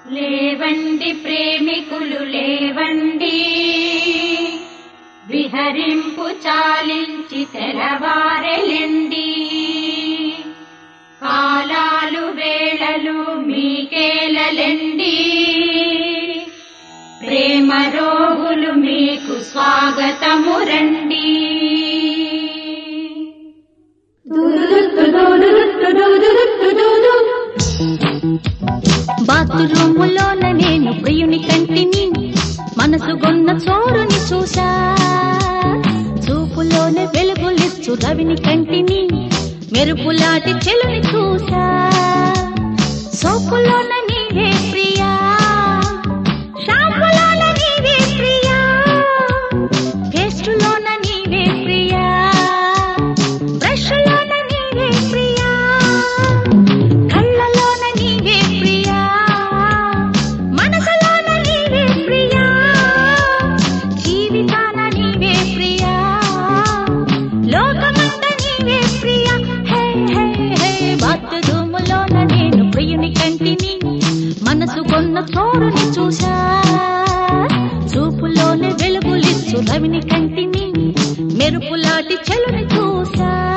లేవండి ప్రేమికులు లేవండి విహరింపు చాలించి తెరవారెలెండి కాలాలు వేళలు మీకేలలెండి ప్రేమ రోగులు మీకు స్వాగతము రండి బాత్రూములోన నేను ప్రియుని కంటిని మనసు గొన్న చోరుని చూసా చూపులోనే వెలుగులిచ్చు రవిని కంటిని మెరుపులాటి చెలుని చూసా సోపులోన నీవే ప్రియా షాంపులోన నీవే ప్రియా పేస్టులోన నీవే ప్రియా బ్రష్లోన నీవే ప్రియా కళ్ళలోన నీవే ప్రియా మనసులోన నీవే ప్రియా జీవితాన నీవే ప్రియా లోకమంత నీవే ప్రియా హే హే హే బాత్రూములోన నేను ప్రియుని కంటిని మనసు కొన్న చోరుని చూసా చూపులోనే వెలుగులిచ్చు రవిని కంటిని మెరుపులాటి చెలుని చూసా